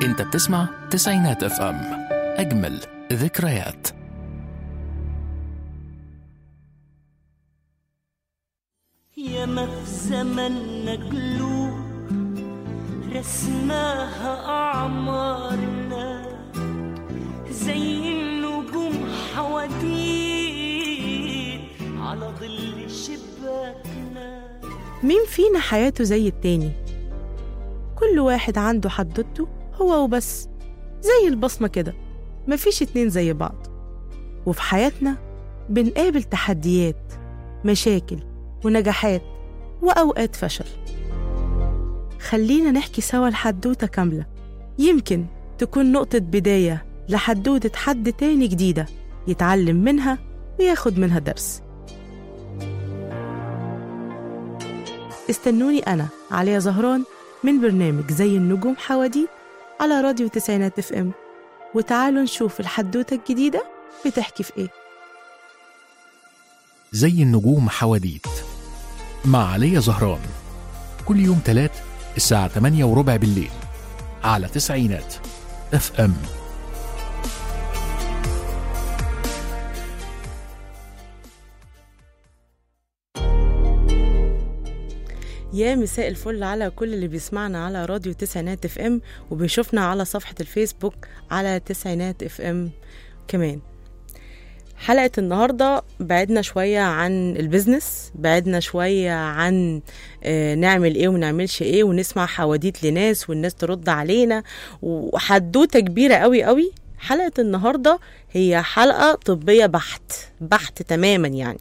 انت بتسمع تسعينات اف ام اجمل ذكريات ياما في زمننا قلوب رسماها أعمارنا زي النجوم حواديت على ظل شباكنا مين فينا حياته زي التاني كل واحد عنده حدوته هو وبس زي البصمة كده مفيش اتنين زي بعض وفي حياتنا بنقابل تحديات مشاكل ونجاحات وأوقات فشل خلينا نحكي سوا الحدوتة كاملة يمكن تكون نقطة بداية لحدوتة حد تاني جديدة يتعلم منها وياخد منها درس استنوني أنا عليا زهران من برنامج زي النجوم حواديت على راديو تسعينات اف ام وتعالوا نشوف الحدوتة الجديدة بتحكي في ايه زي النجوم حواديت مع علي زهران كل يوم تلات الساعة 8 وربع بالليل على تسعينات اف ام يا مساء الفل على كل اللي بيسمعنا على راديو تسعينات اف ام وبيشوفنا على صفحة الفيسبوك على تسعينات اف ام كمان حلقة النهاردة بعدنا شوية عن البيزنس بعدنا شوية عن آه، نعمل ايه ونعملش ايه ونسمع حواديت لناس والناس ترد علينا وحدوتة كبيرة قوي قوي حلقة النهاردة هي حلقة طبية بحت بحت تماما يعني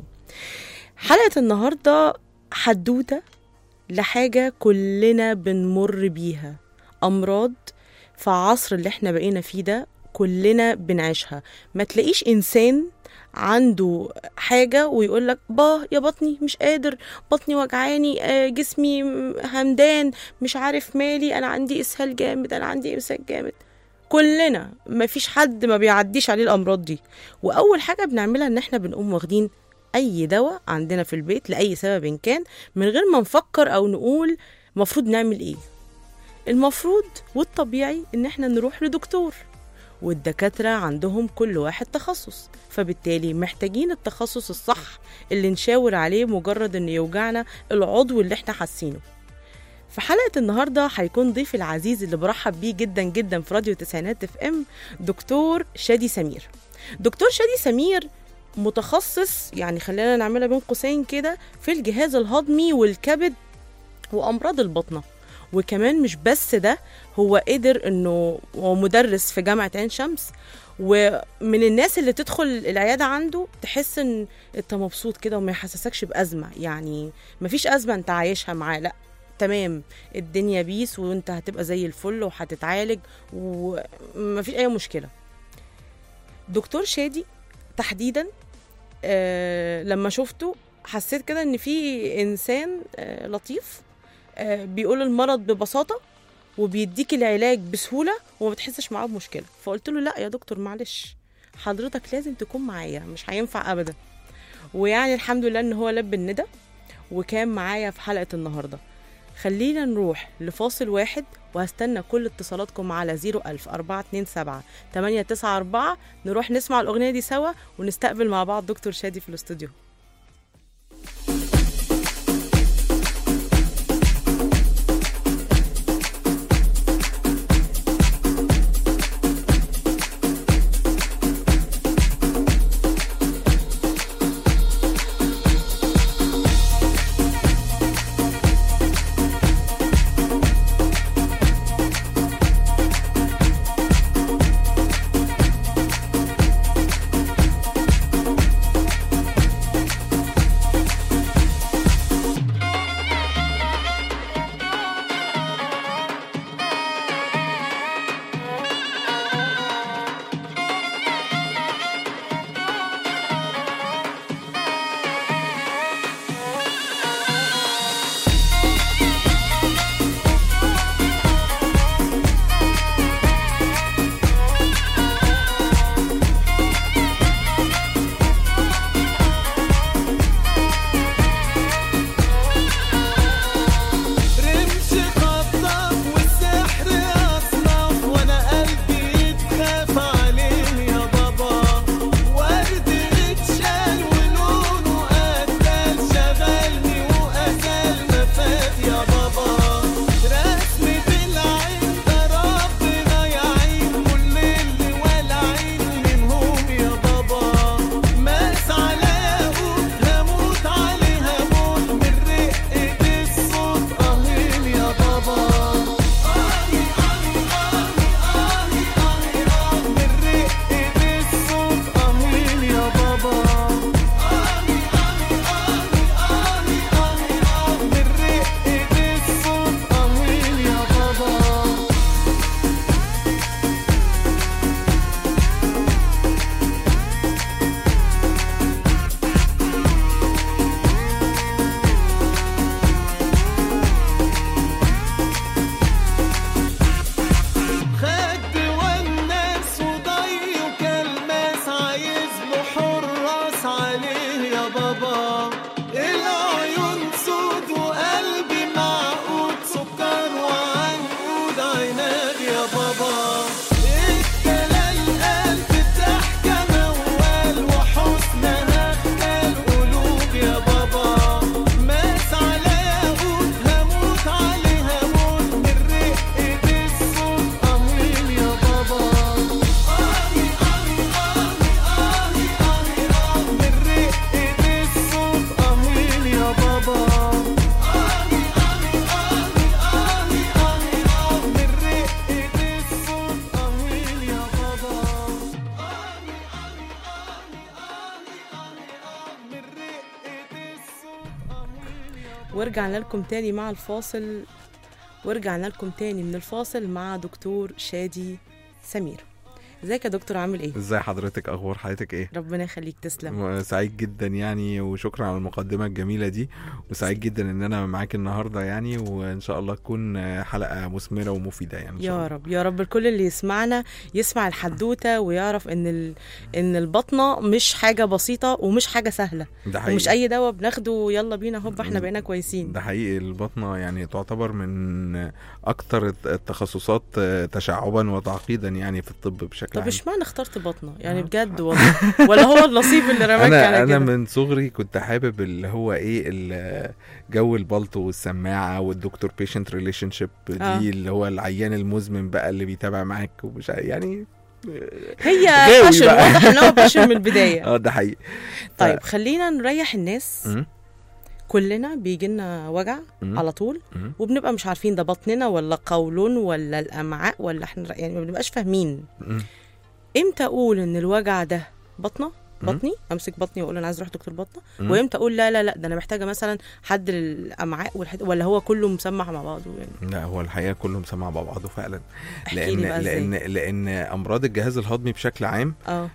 حلقة النهاردة حدوتة لحاجة كلنا بنمر بيها أمراض في عصر اللي احنا بقينا فيه ده كلنا بنعيشها ما تلاقيش إنسان عنده حاجة ويقول لك با يا بطني مش قادر بطني وجعاني آه، جسمي م- همدان مش عارف مالي أنا عندي إسهال جامد أنا عندي إمساك جامد كلنا ما فيش حد ما بيعديش عليه الأمراض دي وأول حاجة بنعملها إن احنا بنقوم واخدين أي دواء عندنا في البيت لأي سبب إن كان من غير ما نفكر أو نقول المفروض نعمل إيه المفروض والطبيعي إن احنا نروح لدكتور والدكاترة عندهم كل واحد تخصص فبالتالي محتاجين التخصص الصح اللي نشاور عليه مجرد إن يوجعنا العضو اللي احنا حاسينه في حلقة النهاردة هيكون ضيفي العزيز اللي برحب بيه جدا جدا في راديو تسعينات اف ام دكتور شادي سمير دكتور شادي سمير متخصص يعني خلينا نعملها بين قوسين كده في الجهاز الهضمي والكبد وامراض البطنه وكمان مش بس ده هو قدر انه هو مدرس في جامعه عين شمس ومن الناس اللي تدخل العياده عنده تحس ان انت مبسوط كده وما يحسسكش بازمه يعني مفيش ازمه انت عايشها معاه لا تمام الدنيا بيس وانت هتبقى زي الفل وهتتعالج ومفيش اي مشكله دكتور شادي تحديدا آه لما شفته حسيت كده ان في انسان آه لطيف آه بيقول المرض ببساطه وبيديك العلاج بسهوله وما بتحسش معاه بمشكله فقلت له لا يا دكتور معلش حضرتك لازم تكون معايا مش هينفع ابدا ويعني الحمد لله ان هو لب الندى وكان معايا في حلقه النهارده خلينا نروح لفاصل واحد وهستنى كل اتصالاتكم على 01000 427 894 نروح نسمع الأغنية دي سوا ونستقبل مع بعض دكتور شادي في الاستوديو ورجعنا لكم تاني مع الفاصل ورجعنا لكم تاني من الفاصل مع دكتور شادي سمير ازيك يا دكتور عامل ايه ازاي حضرتك اخبار حياتك ايه ربنا يخليك تسلم م- سعيد جدا يعني وشكرا على المقدمه الجميله دي وسعيد جدا ان انا معاك النهارده يعني وان شاء الله تكون حلقه مثمره ومفيده يعني إن شاء يا الله. رب يا رب الكل اللي يسمعنا يسمع الحدوته ويعرف ان ال... ان البطنه مش حاجه بسيطه ومش حاجه سهله ده حقيقي ومش اي دواء بناخده يلا بينا هوب احنا مم. بقينا كويسين ده حقيقي البطنه يعني تعتبر من اكتر الت- التخصصات تشعبا وتعقيدا يعني في الطب بشكل طب عام اشمعنى اخترت بطنه يعني بجد والله ولا هو النصيب اللي رماك على انا كده انا من صغري كنت حابب اللي هو ايه ال- جو البلطو والسماعه والدكتور بيشنت ريليشن شيب دي آه. اللي هو العيان المزمن بقى اللي بيتابع معاك ومش عارف- يعني هي غاوي باشن بقى. واضح ان هو باشن من البدايه اه ده حقيقي طيب خلينا نريح الناس مم. كلنا بيجي لنا وجع مم. على طول مم. وبنبقى مش عارفين ده بطننا ولا قولون ولا الامعاء ولا احنا يعني ما بنبقاش فاهمين مم. امتى اقول ان الوجع ده بطنه مم. بطني امسك بطني واقول انا عايز اروح دكتور بطنه مم. وامتى اقول لا لا لا ده انا محتاجه مثلا حد للامعاء والحد ولا هو كله مسمع مع بعضه يعني لا هو الحقيقه كله مسمع مع بعضه فعلا احكي لان لي بقى لان ازاي لان امراض الجهاز الهضمي بشكل عام اه آه،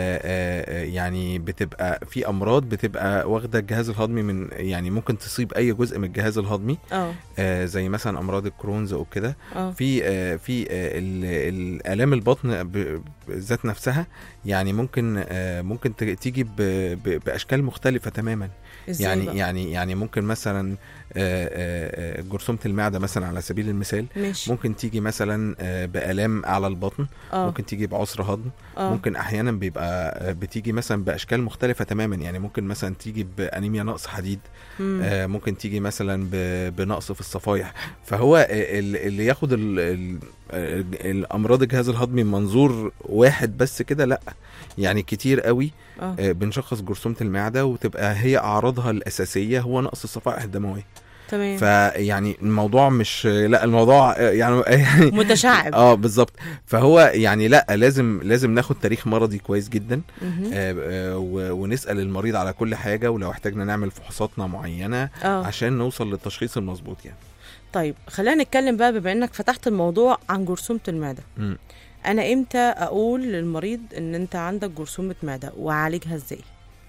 آه، يعني بتبقى في امراض بتبقى واخده الجهاز الهضمي من يعني ممكن تصيب اي جزء من الجهاز الهضمي اه آه، زي مثلا امراض الكرونز او كده اه في آه، في آه، ال- الالام البطن ب- ذات نفسها يعني ممكن آه، ممكن ت- تيجي ب- ب- باشكال مختلفه تماما ازاي يعني بقى؟ يعني يعني ممكن مثلا آه، آه، آه، جرثومه المعده مثلا على سبيل المثال ماشي ممكن تيجي مثلا آه، بالام على البطن اه ممكن تيجي بعسر هضم اه ممكن احيانا بيبقى آه، بتيجي مثلا باشكال مختلفه تماما يعني ممكن مثلا تيجي بانيميا نقص حديد مم. آه، ممكن تيجي مثلا ب- بنقص في الصفائح فهو آه، ال- اللي ياخد ال- ال- آه، الامراض الجهاز الهضمي من منظور واحد بس كده لا يعني كتير قوي اه آه، بنشخص جرثومه المعده وتبقى هي اعراضها الاساسيه هو نقص الصفائح الدمويه تمام فيعني الموضوع مش لا الموضوع آه، يعني يعني متشعب اه بالظبط فهو يعني لا لازم لازم ناخد تاريخ مرضي كويس جدا مهم. آه، آه، و- ونسال المريض على كل حاجه ولو احتاجنا نعمل فحوصاتنا معينه اه عشان نوصل للتشخيص المظبوط يعني طيب خلينا نتكلم بقى بما انك فتحت الموضوع عن جرثومه المعده مم. انا امتى اقول للمريض ان انت عندك جرثومه معده واعالجها ازاي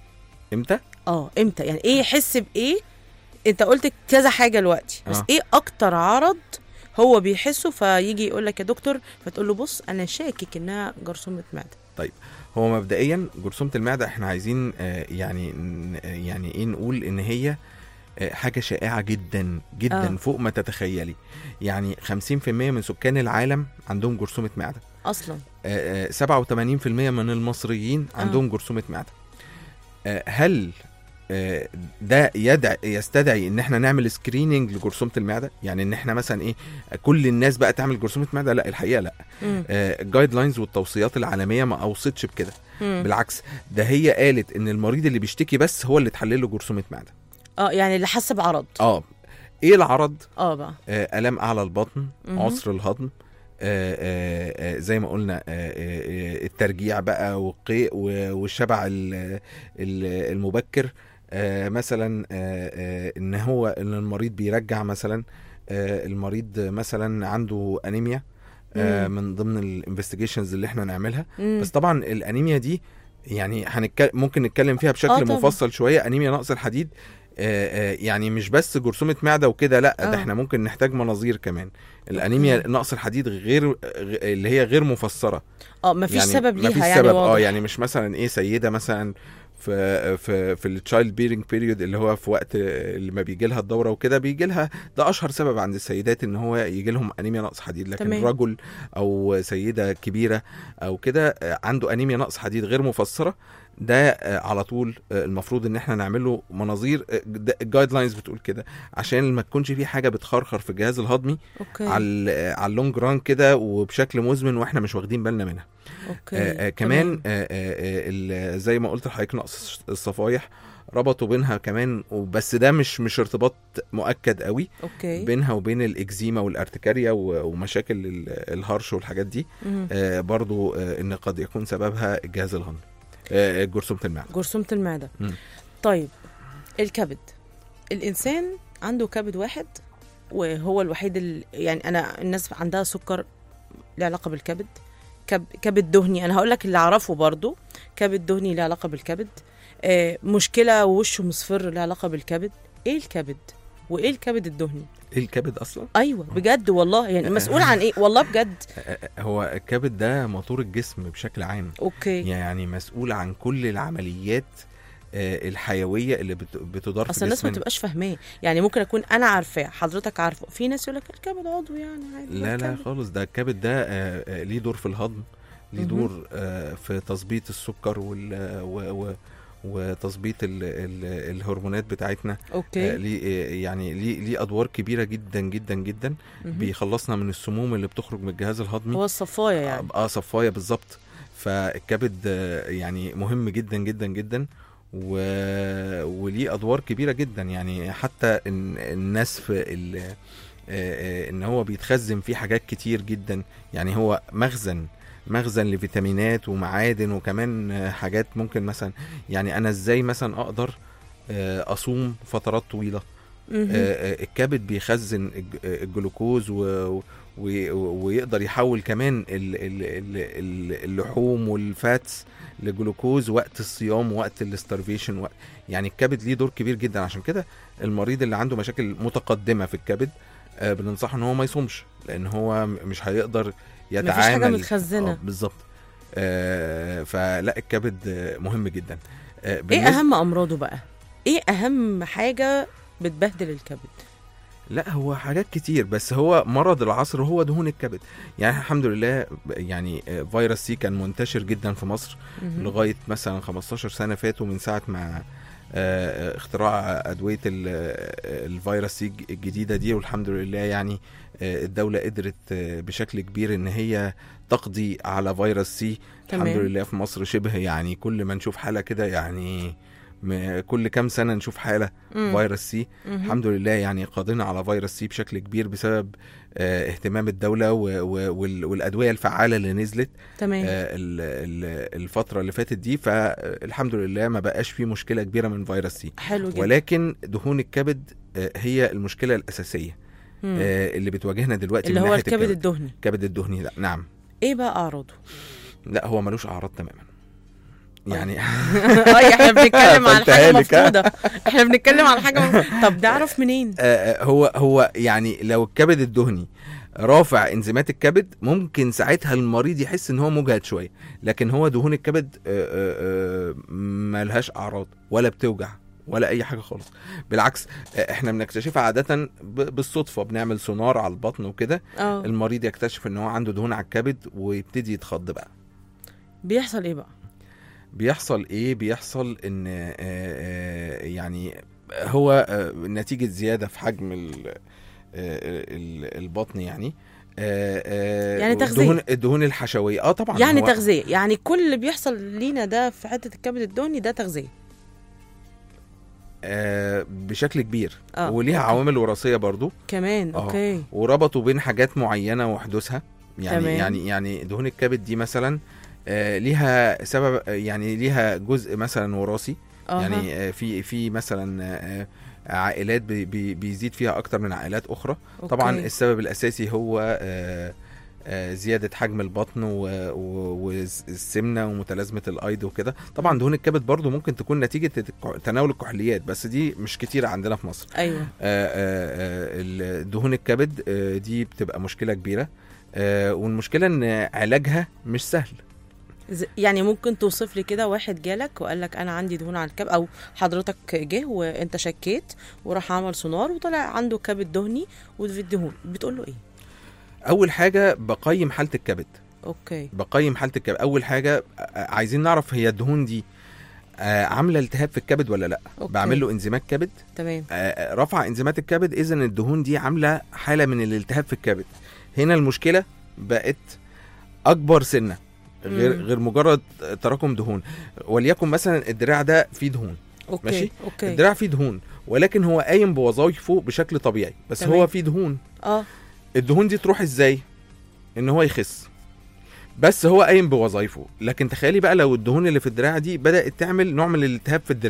امتى اه امتى يعني ايه يحس بايه انت قلت كذا حاجه دلوقتي بس آه. ايه اكتر عرض هو بيحسه فيجي يقول لك يا دكتور فتقول له بص انا شاكك انها جرثومه معده هو مبدئيا جرثومه المعده احنا عايزين آه، يعني ن- يعني ايه نقول ان هي آه، حاجه شائعه جدا جدا آه. فوق ما تتخيلي يعني 50% من سكان العالم عندهم جرثومه معده اصلا آه، آه، 87% من المصريين عندهم جرثومه معده آه، هل آه، ده يدعي يستدعي ان احنا نعمل سكريننج لجرثومه المعده يعني ان احنا مثلا ايه كل الناس بقى تعمل جرثومه معده لا الحقيقه لا مم. الجايد لاينز والتوصيات العالميه ما اوصتش بكده مم. بالعكس ده هي قالت ان المريض اللي بيشتكي بس هو اللي تحلل له جرثومه معده اه يعني اللي حس بعرض اه ايه العرض اه بقى آه، الام اعلى البطن مهم. عسر الهضم آه، آه، آه، زي ما قلنا آه، آه، آه، الترجيع بقى والقيء و- والشبع ال- ال- المبكر آه، مثلا آه، آه، ان هو ان المريض بيرجع مثلا آه، المريض مثلا عنده انيميا آه، مم. من ضمن الانفستيجيشنز اللي احنا نعملها مم. بس طبعا الانيميا دي يعني هنتكلم ممكن نتكلم فيها بشكل آه طبعاً. مفصل شويه انيميا نقص الحديد آه، آه، يعني مش بس جرثومه معده وكده لا آه. ده احنا ممكن نحتاج مناظير كمان الانيميا أوكي. نقص الحديد غير غ- اللي هي غير مفسره اه مفيش يعني سبب ليها مفيش يعني سبب واضح. اه يعني مش مثلا ايه سيده مثلا في في في التشايلد بيرنج بيريود اللي هو في وقت اللي ما بيجي لها الدوره وكده بيجي لها ده اشهر سبب عند السيدات ان هو يجي لهم انيميا نقص حديد لكن تمام. رجل او سيده كبيره او كده آه، عنده انيميا نقص حديد غير مفسره ده آه، على طول آه، المفروض ان احنا نعمل له مناظير الجايد لاينز بتقول كده عشان ما تكونش في حاجه بتخرخر في الجهاز الهضمي اوكي على ال- على اللونج ران كده وبشكل مزمن واحنا مش واخدين بالنا منها اوكي آه آه كمان آه آه آه ال- زي ما قلت لحضرتك نقص الصفايح ربطوا بينها كمان وبس ده مش مش ارتباط مؤكد قوي اوكي بينها وبين الاكزيما والارتكاريا و- ومشاكل ال- الهرش والحاجات دي مم. آه برضو آه ان قد يكون سببها الجهاز الهضمي آه جرثومه المعده جرثومه المعده مم. طيب الكبد الانسان عنده كبد واحد وهو الوحيد ال... يعني انا الناس عندها سكر له علاقه بالكبد كب... كبد دهني انا هقول لك اللي اعرفه برضو كبد دهني له علاقه بالكبد آه مشكله ووشه مصفر له علاقه بالكبد ايه الكبد وايه الكبد الدهني ايه الكبد اصلا ايوه بجد والله يعني مسؤول عن ايه والله بجد هو الكبد ده موتور الجسم بشكل عام اوكي يعني مسؤول عن كل العمليات آه، الحيويه اللي بت- بتدار في اصل الناس ما جسمنا تبقاش فاهماه يعني ممكن اكون انا عارفاه حضرتك عارفه في ناس يقول لك الكبد عضو يعني عادي لا لا الكبد. خالص ده الكبد ده آه، آه، ليه دور في الهضم ليه مهم. دور آه، في تظبيط السكر وال و- و- وتظبيط ال- ال- الهرمونات بتاعتنا آه، اوكي ليه آه، يعني ليه ليه ادوار كبيره جدا جدا جدا مهم. بيخلصنا من السموم اللي بتخرج من الجهاز الهضمي هو الصفايه يعني اه صفايه بالظبط فالكبد آه، يعني مهم جدا جدا جدا و... وليه ادوار كبيره جدا يعني حتى إن الناس في ال... آه، آه، ان هو بيتخزن فيه حاجات كتير جدا يعني هو مخزن مخزن لفيتامينات ومعادن وكمان آه، حاجات ممكن مثلا يعني انا ازاي مثلا اقدر آه، اصوم فترات طويله مهم. آه، آه، الكبد بيخزن الج- آه، الجلوكوز و... و... ويقدر يحول كمان ال... ال... ال... ال- اللحوم والفاتس لجلوكوز وقت الصيام وقت الاسترفيشن وقت يعني الكبد ليه دور كبير جدا عشان كده المريض اللي عنده مشاكل متقدمه في الكبد آه، بننصحه ان هو ما يصومش لان هو م- مش هيقدر يتعامل مفيش حاجه متخزنه آه، بالظبط آه، فلا الكبد آه، مهم جدا آه، ايه بالنسبة- اهم امراضه بقى ايه اهم حاجه بتبهدل الكبد لا هو حاجات كتير بس هو مرض العصر هو دهون الكبد يعني الحمد لله ب- يعني آه، فيروس سي كان منتشر جدا في مصر مهم. لغايه مثلا 15 سنه فاتوا من ساعه ما آه، اختراع ادويه ال- آه، الفيروس سي الج- الجديده دي والحمد لله يعني آه، الدوله قدرت آه، بشكل كبير ان هي تقضي على فيروس سي تمام. الحمد لله في مصر شبه يعني كل ما نشوف حاله كده يعني م- كل كام سنه نشوف حاله مم. فيروس سي مهم. الحمد لله يعني قضينا على فيروس سي بشكل كبير بسبب آه، اهتمام الدولة و- و- وال- والأدوية الفعالة اللي نزلت تمام آه، ال- ال- الفترة اللي فاتت دي فالحمد لله ما بقاش في مشكلة كبيرة من فيروس سي حلو جدا ولكن دهون الكبد آه، هي المشكلة الأساسية مم. آه، اللي بتواجهنا دلوقتي اللي من هو ناحية الكبد الدهني الكبد الدهني لا نعم ايه بقى اعراضه لا هو ملوش أعراض تماما يعني اه احنا بنتكلم عن قلتها حاجه لك، ها؟ مفقوده احنا بنتكلم عن حاجه مفقودة. طب نعرف منين آه، آه، هو هو يعني لو الكبد الدهني رافع انزيمات الكبد ممكن ساعتها المريض يحس ان هو مجهد شويه لكن هو دهون الكبد آه، آه، آه، ملهاش اعراض ولا بتوجع ولا اي حاجه خالص بالعكس آه، احنا بنكتشفها عاده ب- بالصدفه بنعمل سونار على البطن وكده اه المريض يكتشف ان هو عنده دهون على الكبد ويبتدي يتخض بقى بيحصل ايه بقى بيحصل ايه بيحصل ان آه، آه، يعني هو آه، نتيجة زيادة في حجم ال- آه، ال- البطن يعني آه، آه، يعني تغذية. الدهون الدهون الحشوية اه طبعا يعني هو تغذيه يعني كل اللي بيحصل لينا ده في حته الكبد الدهني ده تغذيه آه، بشكل كبير اه وليها أوكي. عوامل وراثية برضو كمان آه. اوكي وربطوا بين حاجات معينة وحدوثها يعني تمام. يعني يعني دهون الكبد دي مثلا آه، ليها سبب يعني ليها جزء مثلا وراثي أها. يعني آه، في في مثلا آه، عائلات بي- بي- بيزيد فيها اكتر من عائلات اخرى أوكي. طبعا السبب الاساسي هو آه، آه، زياده حجم البطن و- و- والسمنه ومتلازمه الايض وكده طبعا دهون الكبد برضو ممكن تكون نتيجه الك- تناول الكحوليات بس دي مش كتير عندنا في مصر ايوه آه، آه، آه، ال- دهون الكبد آه، دي بتبقى مشكله كبيره آه، والمشكله ان علاجها مش سهل ز- يعني ممكن توصف لي كده واحد جالك وقال لك انا عندي دهون على الكبد او حضرتك جه وانت شكيت وراح عمل سونار وطلع عنده كبد دهني وفي الدهون بتقول له ايه اول حاجه بقيم حاله الكبد اوكي بقيم حاله الكبد اول حاجه آه، عايزين نعرف هي الدهون دي آه، عامله التهاب في الكبد ولا لا أوكي. بعمل له انزيمات كبد تمام آه، رفع انزيمات الكبد اذا الدهون دي عامله حاله من الالتهاب في الكبد هنا المشكله بقت اكبر سنه غير مم. غير مجرد تراكم دهون وليكن مثلا الدراع ده فيه دهون اوكي ماشي. اوكي الدراع فيه دهون ولكن هو قايم بوظائفه بشكل طبيعي بس تمام. هو فيه دهون اه الدهون دي تروح ازاي ان هو يخس بس هو قايم بوظائفه لكن تخيلي بقى لو الدهون اللي في الدراع دي بدات تعمل نوع من الالتهاب في الدراع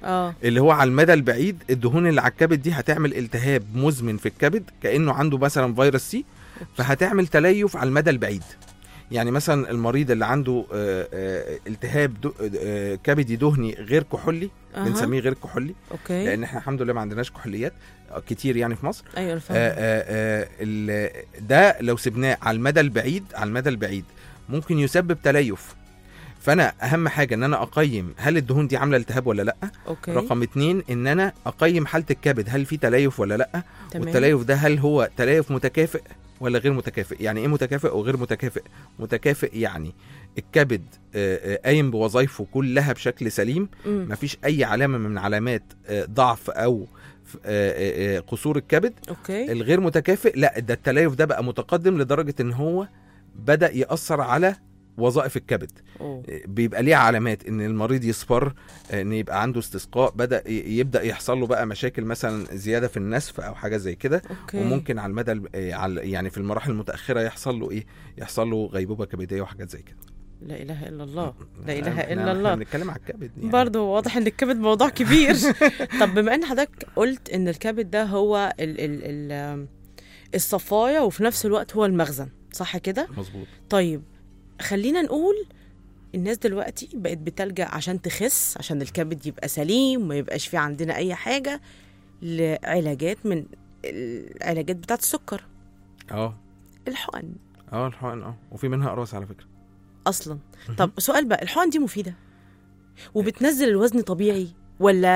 اه اللي هو على المدى البعيد الدهون اللي على الكبد دي هتعمل التهاب مزمن في الكبد كانه عنده مثلا فيروس سي فهتعمل تليف على المدى البعيد يعني مثلا المريض اللي عنده آه، آه، التهاب دو- آه، كبدي دهني غير كحولي أها. بنسميه غير كحولي اوكي لان احنا الحمد لله ما عندناش كحوليات آه، كتير يعني في مصر ايوه انا آه، فاهمة. آه، آه، ال- ده لو سبناه على المدى البعيد على المدى البعيد ممكن يسبب تليف فانا اهم حاجه ان انا اقيم هل الدهون دي عامله التهاب ولا لا اوكي رقم اتنين ان انا اقيم حاله الكبد هل في تليف ولا لا تمام والتليف ده هل هو تليف متكافئ ولا غير متكافئ يعني ايه متكافئ وغير متكافئ متكافئ يعني الكبد آه، آه، قايم بوظائفه كلها بشكل سليم مم. مفيش اي علامه من علامات آه، ضعف او ف- آه، آه، آه، قصور الكبد اوكي الغير متكافئ لا ده التليف ده بقى متقدم لدرجه ان هو بدا ياثر على وظائف الكبد أوه. بيبقى ليه علامات ان المريض يصفر ان يبقى عنده استسقاء بدا ي- يبدا يحصل له بقى مشاكل مثلا زياده في النسف او حاجه زي كده اوكي وممكن على المدى الب- آه، على- يعني في المراحل المتاخره يحصل له ايه يحصل له غيبوبه كبديه وحاجات زي كده لا اله الا الله لا إحنا- اله إحنا- الا الله احنا بنتكلم على الكبد يعني برضه واضح ان الكبد موضوع كبير طب بما ان حضرتك قلت ان الكبد ده هو ال ال ال الصفايه وفي نفس الوقت هو المخزن صح كده مظبوط طيب خلينا نقول الناس دلوقتي بقت بتلجأ عشان تخس عشان الكبد يبقى سليم وما يبقاش في عندنا اي حاجه لعلاجات من العلاجات بتاعت السكر اه الحقن اه الحقن اه وفي منها اقراص على فكره اصلا طب سؤال بقى الحقن دي مفيده وبتنزل الوزن طبيعي ولا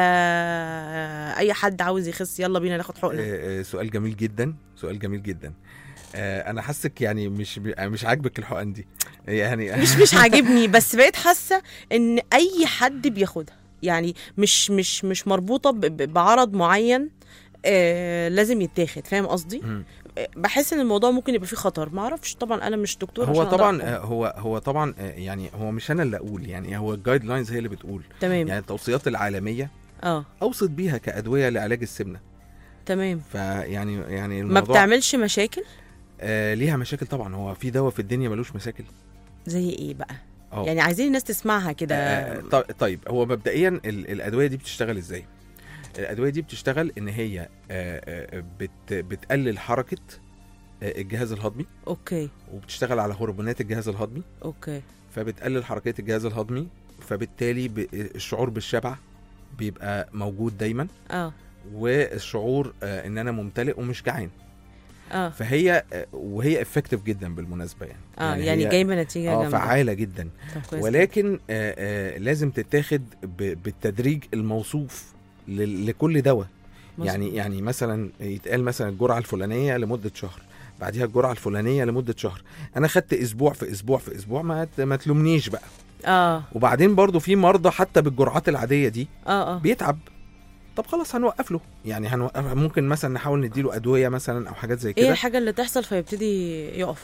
اي حد عاوز يخس يلا بينا ناخد حقنه آه، آه، سؤال جميل جدا سؤال جميل جدا آه، انا حاسك يعني مش مش عاجبك الحقن دي يعني مش مش عاجبني بس بقيت حاسه ان اي حد بياخدها يعني مش مش مش مربوطه ب- ب- بعرض معين آه لازم يتاخد فاهم قصدي مم. آه، بحس ان الموضوع ممكن يبقى فيه خطر ما اعرفش طبعا انا مش دكتور هو عشان أقدر طبعا أحكم. آه، هو هو طبعا آه، يعني هو مش انا اللي اقول يعني هو الجايد لاينز هي اللي بتقول تمام يعني التوصيات العالميه اه اوصت بيها كادويه لعلاج السمنه تمام فيعني يعني ما الموضوع بتعملش مشاكل آه ليها مشاكل طبعا هو في دواء في الدنيا ملوش مشاكل زي ايه بقى اه يعني عايزين الناس تسمعها كده آه، ط- طيب هو مبدئيا ال- الادويه دي بتشتغل ازاي الادويه دي بتشتغل ان هي آه، آه، بت بتقلل حركه آه، الجهاز الهضمي اوكي وبتشتغل على هرمونات الجهاز الهضمي اوكي فبتقلل حركات الجهاز الهضمي فبالتالي ب- الشعور بالشبع بيبقى موجود دايما اه والشعور آه، ان انا ممتلئ ومش جعان اه فهي آه، وهي افكتيف جدا بالمناسبه يعني اه يعني, هي- جايبه نتيجه اه جامده فعاله جدا طب كويس ولكن آه آه لازم تتاخد ب- بالتدريج الموصوف ل- لكل دواء مظبوط. يعني يعني مثلا يتقال مثلا الجرعه الفلانيه لمده شهر بعديها الجرعه الفلانيه لمده شهر انا خدت اسبوع في اسبوع في اسبوع ما ت- ما تلومنيش بقى اه وبعدين برضو في مرضى حتى بالجرعات العاديه دي اه اه بيتعب طب خلاص هنوقف له يعني هنوقف ممكن مثلا نحاول نديله ادويه مثلا او حاجات زي ايه كده الحاجه اللي تحصل فيبتدي يقف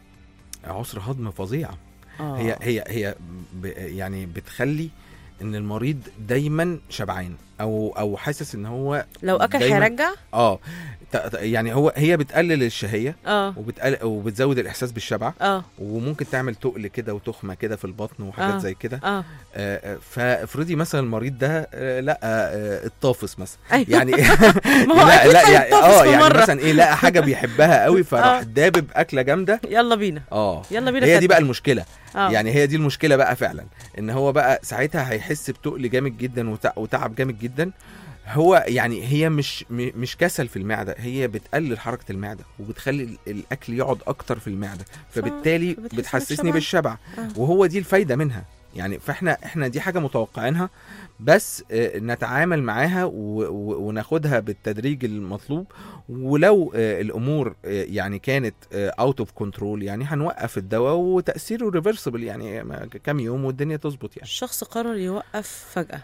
عسر هضم فظيع اه هي هي هي ب يعني بتخلي ان المريض دايما شبعان او او حاسس ان هو لو اكل دايماً- هيرجع اه ت- ت- يعني هو هي بتقلل الشهيه اه وبتقل وبتزود الاحساس بالشبع اه وممكن تعمل تقل كده وتخمه كده في البطن وحاجات آه. زي كده اه آه، آه، فافرضي مثلا المريض ده آه، لقى آه، الطافس مثلا أيوة. يعني ما هو لا اكيد لا يعني هيتطفس اه في يعني مره مثلا ايه لقى حاجه بيحبها قوي فراح آه. دابب اكله جامده يلا بينا اه يلا بينا هي كده. دي بقى المشكله آه. يعني هي دي المشكله بقى فعلا ان هو بقى ساعتها هيحس بتقل جامد جدا وتع- وتعب جامد جدا هو يعني هي مش م- مش كسل في المعده هي بتقلل حركه المعده وبتخلي ال- الاكل يقعد اكتر في المعده فبالتالي فبتحس إنك بتحسسني شبعان. بالشبع آه. وهو دي الفايده منها يعني فاحنا احنا دي حاجه متوقعينها بس آه، نتعامل معاها و- و- وناخدها بالتدريج المطلوب ولو آه، الامور آه، يعني كانت اوت اوف كنترول يعني هنوقف الدواء وتاثيره ريفرسبل يعني ما- كام يوم والدنيا تظبط يعني الشخص قرر يوقف فجاه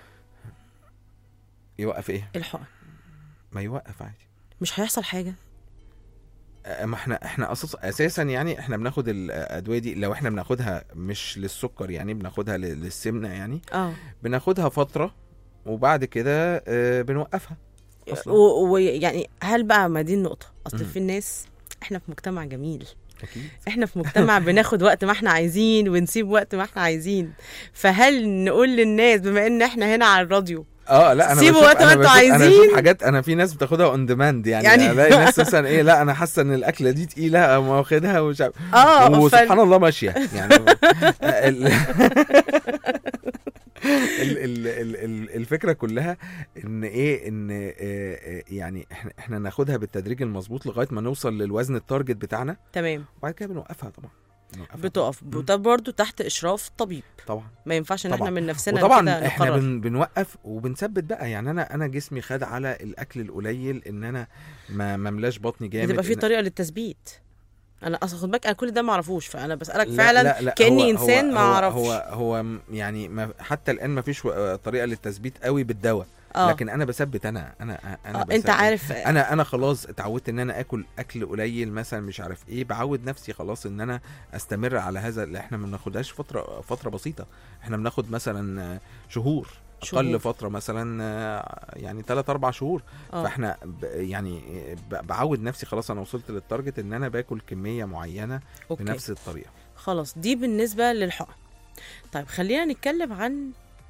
يوقف ايه الحقن ما يوقف عادي مش هيحصل حاجه آه، ما احنا احنا أساس اساسا يعني احنا بناخد الادويه دي لو احنا بناخدها مش للسكر يعني بناخدها لل- للسمنه يعني اه بناخدها فتره وبعد كده آه، بنوقفها أصلاً. ويعني هل بقى ما دي النقطه اصل مم. في الناس احنا في مجتمع جميل اكيد احنا في مجتمع بناخد وقت ما احنا عايزين ونسيب وقت ما احنا عايزين فهل نقول للناس بما ان احنا هنا على الراديو اه لا انا سيبوا بشوف- وقت ما أنا انتوا بشوف- انا عايزين. بشوف حاجات انا في ناس بتاخدها اون ديماند يعني, يعني- يعني الاقي ناس مثلا ايه لا انا حاسه ان الاكله دي تقيله اقوم واخدها ومش عارف اه وسبحان فال- الله ماشيه يعني ال- ال- ال- ال- ال- الفكره كلها ان ايه ان آه، آه، يعني احنا احنا ناخدها بالتدريج المظبوط لغايه ما نوصل للوزن التارجت بتاعنا تمام وبعد كده بنوقفها طبعا بنوقفها بتقف مم. ده برضه تحت اشراف طبيب طبعا ما ينفعش ان احنا طبعاً. من نفسنا وطبعا كده احنا نقرر. بن بنوقف وبنثبت بقى يعني انا انا جسمي خد على الاكل القليل ان انا ما مملاش بطني جامد بتبقى في إن- طريقه للتثبيت انا اصلا خد بالك انا كل ده ما اعرفوش فانا بسالك لا- فعلا لا لا كاني هو- انسان هو ما هو- اعرفش هو هو م- يعني ما حتى الان ما فيش و- طريقه للتثبيت قوي بالدواء اه لكن انا بثبت انا انا انا آه، بثبت. انت عارف انا انا خلاص اتعودت ان انا اكل اكل قليل مثلا مش عارف ايه بعود نفسي خلاص ان انا استمر على هذا اللي احنا ما بناخدهاش فتره فتره بسيطه احنا بناخد مثلا آه، شهور شهور. اقل فتره مثلا آه، يعني 3 4 شهور اه فاحنا ب- يعني ب- بعود نفسي خلاص انا وصلت للتارجت ان انا باكل كميه معينه اوكي بنفس الطريقه خلاص دي بالنسبه للحقن طيب خلينا نتكلم عن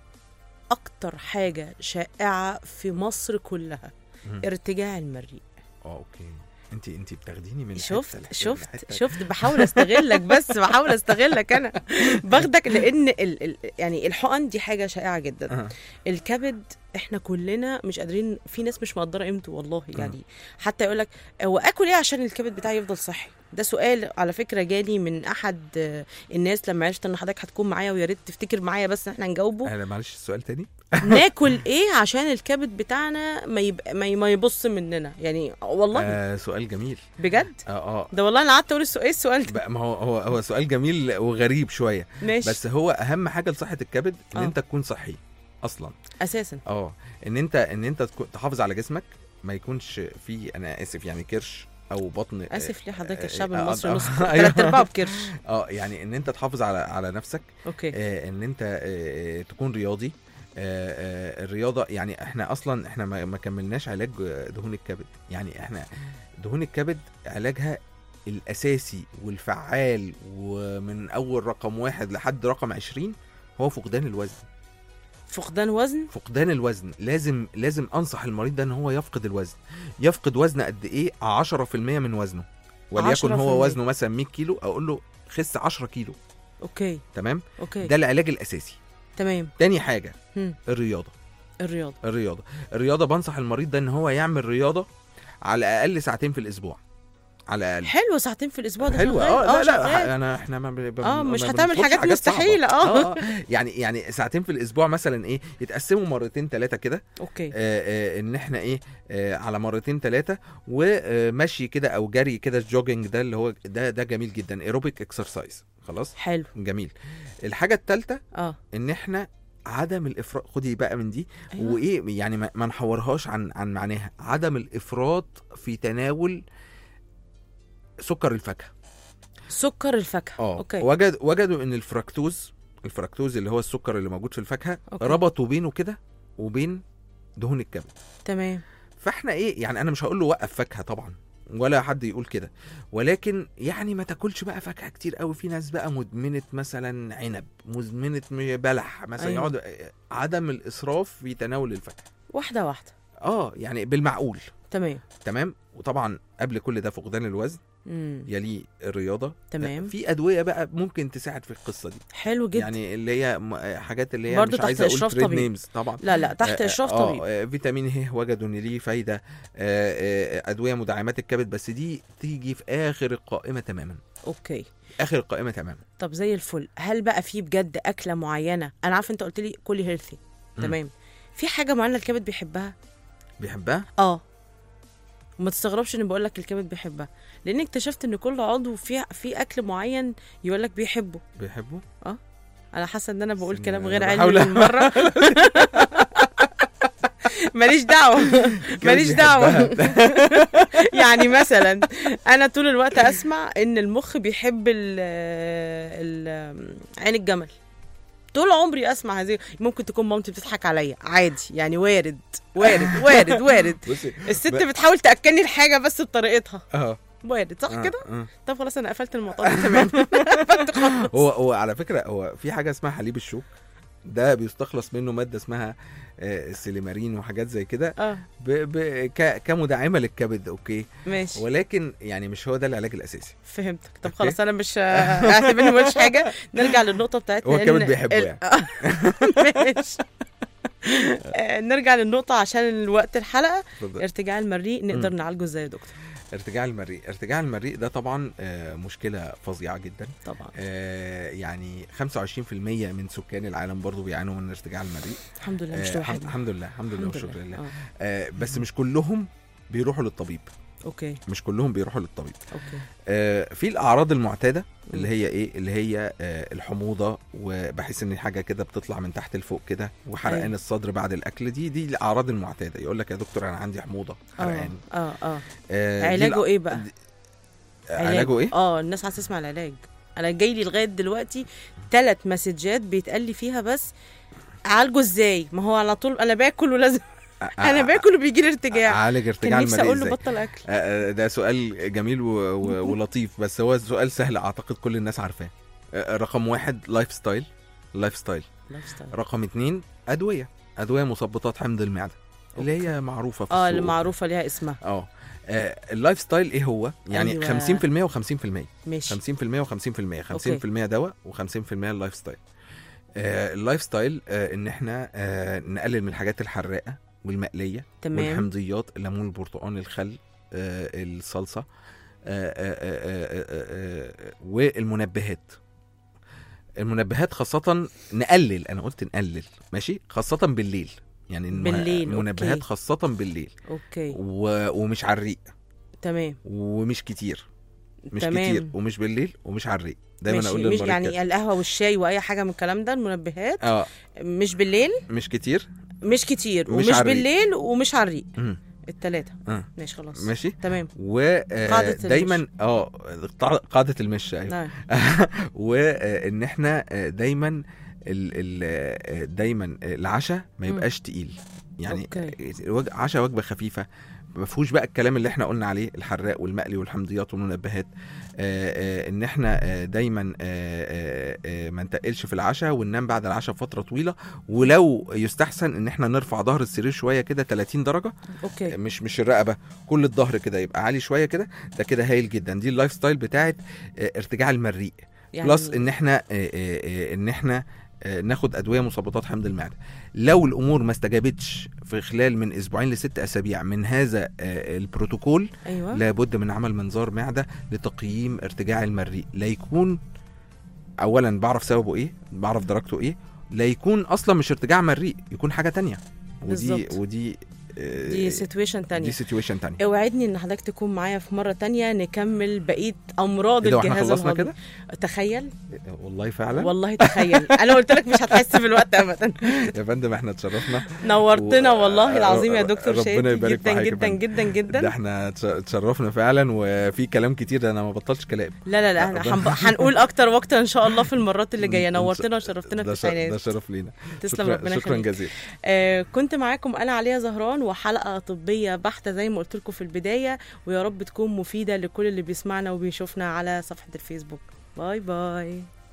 اكتر حاجه شائعه في مصر كلها مم. ارتجاع المريء اه اوكي انت انت بتاخديني من حتة شفت لحتة شفت لحتة. شفت بحاول استغلك بس بحاول استغلك انا باخدك لان ال ال يعني الحقن دي حاجه شائعه جدا آه. الكبد احنا كلنا مش قادرين في ناس مش مقدره قيمته والله يعني حتى يقول لك هو اكل ايه عشان الكبد بتاعي يفضل صحي ده سؤال على فكره جالي من احد آه، الناس لما عرفت ان حضرتك هتكون معايا ويا ريت تفتكر معايا بس ان احنا نجاوبه انا معلش السؤال تاني ناكل ايه عشان الكبد بتاعنا ما يبقى ما, ي- ما يبص مننا يعني والله آه سؤال جميل بجد اه اه ده والله انا قعدت اقول السؤال ايه السؤال ده بقى ما هو هو هو سؤال جميل وغريب شويه ماشي بس هو اهم حاجه لصحه الكبد ان آه. انت تكون صحي اصلا اساسا اه ان انت ان انت تكون- تحافظ على جسمك ما يكونش فيه انا اسف يعني كرش او بطن اسف ليه حضرتك الشعب آه، آه، المصري آه، نص أيوه. ثلاث ارباعه بكرش اه يعني ان انت تحافظ على على نفسك اوكي آه ان انت آه تكون رياضي آه آه الرياضه يعني احنا اصلا احنا ما ما كملناش علاج دهون الكبد يعني احنا دهون الكبد علاجها الاساسي والفعال ومن اول رقم واحد لحد رقم عشرين هو فقدان الوزن فقدان وزن فقدان الوزن لازم لازم انصح المريض ده ان هو يفقد الوزن يفقد وزن قد ايه 10% من وزنه وليكن 10%. هو وزنه مثلا 100 كيلو اقول له خس 10 كيلو اوكي تمام اوكي ده العلاج الاساسي تمام تاني حاجه هم. الرياضه الرياضه الرياضه الرياضه بنصح المريض ده ان هو يعمل رياضه على الاقل ساعتين في الاسبوع على الاقل حلو ساعتين في الاسبوع ده حلوه شغال. اه لا لا شغال. انا احنا ما بن- اه ما مش بنطلبش هتعمل حاجات صعبة. مستحيلة، اه. اه يعني يعني ساعتين في الاسبوع مثلا ايه يتقسموا مرتين ثلاثه كده اوكي آه، آه، ان احنا ايه آه، على مرتين ثلاثه ومشي كده او جري كده الجوجنج ده اللي هو ده ده جميل جدا ايروبيك اكسرسايز خلاص حلو جميل الحاجه الثالثه اه ان احنا عدم الافراط خدي بقى من دي أيوة. وايه يعني ما ما نحورهاش عن عن معناها عدم الافراط في تناول سكر الفاكهه سكر الفاكهه اه اوكي وجد وجدوا ان الفركتوز الفركتوز اللي هو السكر اللي موجود في الفاكهه أوكي. ربطوا بينه كده وبين دهون الكبد تمام فاحنا ايه يعني انا مش هقول له وقف فاكهه طبعا ولا حد يقول كده ولكن يعني ما تاكلش بقى فاكهه كتير قوي في ناس بقى مدمنه مثلا عنب مدمنه م- بلح مثلا أيوة. أيوة. يقعد عدم الاسراف في تناول الفاكهه واحده واحده اه يعني بالمعقول تمام تمام وطبعا قبل كل ده فقدان الوزن امم يليه الرياضه تمام. في ادويه بقى ممكن تساعد في القصه دي حلو جدا يعني اللي هي م- حاجات اللي هي برضو مش تحت عايزه اقول إشراف تريد طبيب. نيمز طبعا لا لا تحت آه، اشراف آه، طبيب آه، فيتامين ه وجدوا ان ليه فايده آه، آه، ادويه مدعمات الكبد بس دي تيجي في اخر القائمه تماما اوكي اخر القائمه تماما طب زي الفل هل بقى في بجد اكله معينه انا عارفه انت قلت لي كلي هيلثي مم. تمام في حاجه معينه الكبد بيحبها بيحبها اه وما تستغربش اني بقول لك الكبد بيحبها لان اكتشفت ان كل عضو في في اكل معين يقول لك بيحبه بيحبه انا حاسه ان انا بقول بس كلام أنا غير بحاول- علمي بالمره ماليش دعوه ماليش دعوه بيحبها. يعني مثلا انا طول الوقت اسمع ان المخ بيحب ال ال عين الجمل طول عمري اسمع هذه ممكن تكون مامتي بتضحك عليا عادي يعني وارد وارد وارد وارد بصي الست ب- بتحاول تاكلني الحاجه بس بطريقتها اه وارد صح آه، كده آه. طب خلاص انا قفلت الموضوع ده تمام قفلت خلاص هو هو على فكره هو في حاجه اسمها حليب الشوك ده بيستخلص منه ماده اسمها آه، السيليمارين وحاجات زي كده اه ب... ب... ك... كمدعمه للكبد اوكي ماشي ولكن يعني مش هو ده العلاج الاساسي فهمتك طب أوكي. خلاص انا مش اعتبرني ما قلتش حاجه نرجع للنقطه بتاعتنا هو الكبد إن- بيحبه ال- يعني. ماشي آه، نرجع للنقطة عشان الوقت الحلقة اتفضل. ارتجاع المريء نقدر مم. نعالجه ازاي يا دكتور ارتجاع المريء ارتجاع المريء ده طبعا آه، مشكله فظيعه جدا طبعا آه، يعني 25% من سكان العالم برضو بيعانوا من ارتجاع المريء الحمد لله مش آه، لوحدنا الحمد لله الحمد لله الحمد والشكر لله آه. آه، بس مش كلهم بيروحوا للطبيب اوكي مش كلهم بيروحوا للطبيب اوكي آه، في الاعراض المعتاده اللي هي ايه اللي هي آه، الحموضه وبحس ان حاجه كده بتطلع من تحت لفوق كده وحرقان أيوة. الصدر بعد الاكل دي دي الاعراض المعتاده يقول لك يا دكتور انا عندي حموضه اه حرقان اه اه آه، دي علاجه الأ- ايه بقى؟ دي- علاجه ايه اه الناس عايزه تسمع العلاج انا جاي لي لغايه دلوقتي ثلاث مسجات بيتقال لي فيها بس عالجه ازاي ما هو على طول انا باكل ولازم انا باكل وبيجي لي ارتجاع عالج ارتجاع كان نفسي المريء اقول له ازاي بطل اكل آه، آه، ده سؤال جميل و... و... ولطيف بس هو سؤال سهل اعتقد كل الناس عارفاه آه، رقم واحد لايف ستايل لايف ستايل لايف ستايل. رقم اتنين ادويه ادويه مثبطات حمض المعده اللي هي معروفه في اه السوق. اللي معروفه ليها اسمها اه آه، اللايف ستايل ايه هو؟ يعني أيوة. 50% و50% ماشي 50% و50% 50% دواء و50% اللايف ستايل آه، اللايف ستايل آه، ان احنا آه، نقلل من الحاجات الحراقه والمقليه تمام والحمضيات الليمون البرتقال الخل آه، الصلصه آه، آه، آه، آه، آه، آه، والمنبهات المنبهات خاصة نقلل أنا قلت نقلل ماشي خاصة بالليل يعني المه- بالليل، المنبهات أوكي. خاصة بالليل اوكي و... ومش على الريق تمام ومش كتير مش تمام. كتير ومش بالليل ومش على الريق دايما ماشي اقول مش للمريض يعني كده. القهوه والشاي واي حاجه من الكلام ده المنبهات اه مش بالليل مش كتير مش كتير مش ومش على الريق. بالليل ومش على الريق مم. التلاته آه. ماشي خلاص ماشي تمام ودايما المشي. اه قاع- قاعده المشي ايوه نعم وان احنا آه، دايما ال ال آه، دايما العشاء ما مم. يبقاش تقيل يعني أوكي. الوج- عشاء وجبه خفيفه ما فيهوش بقى الكلام اللي احنا قلنا عليه الحراق والمقلي والحمضيات والمنبهات آه، آه، ان احنا آه، دايما آه، آه، آه، ما نتقلش في العشاء وننام بعد العشاء فتره طويله ولو يستحسن ان احنا نرفع ظهر السرير شويه كده 30 درجه اوكي مش مش الرقبه كل الظهر كده يبقى عالي شويه كده ده كده هايل جدا دي اللايف ستايل بتاعت آه، ارتجاع المريء يعني بلس ان احنا آه، آه، آه، ان احنا آه، ناخد ادويه مثبطات حمض المعده لو الامور ما استجابتش في خلال من اسبوعين لست اسابيع من هذا آه، البروتوكول ايوه لابد من عمل منظار معده لتقييم ارتجاع المريء لا يكون اولا بعرف سببه ايه بعرف درجته ايه لا يكون اصلا مش ارتجاع مريء يكون حاجه تانية ودي بالظبط. ودي آه، دي سيتويشن تانية دي سيتويشن تانية اوعدني ان حضرتك تكون معايا في مره تانية نكمل بقيه امراض ايه ده واحنا الجهاز خلصنا الهضمي كده تخيل والله فعلا والله تخيل انا قلت لك مش هتحس بالوقت ابدا يا فندم احنا اتشرفنا نورتنا و- والله العظيم يا دكتور ربنا شادي يبارك جدا في حضرتك يا جدا فندم. جدا ده جدا احنا اتش- اتشرفنا فعلا وفي كلام كتير ده انا ما بطلش كلام لا لا لا احنا ربنا- هنب- هنقول اكتر واكتر ان شاء الله في المرات اللي جايه إن شاء- نورتنا وشرفتنا في ده ش- ده التسعينات شرف لينا تسلم شكرا, ربنا شكرا يخليك جزيلا آه كنت معاكم انا عليا زهران وحلقه طبيه بحته زي ما قلت لكم في البدايه ويا رب تكون مفيده لكل اللي بيسمعنا وبيشوفنا على صفحه الفيسبوك باي باي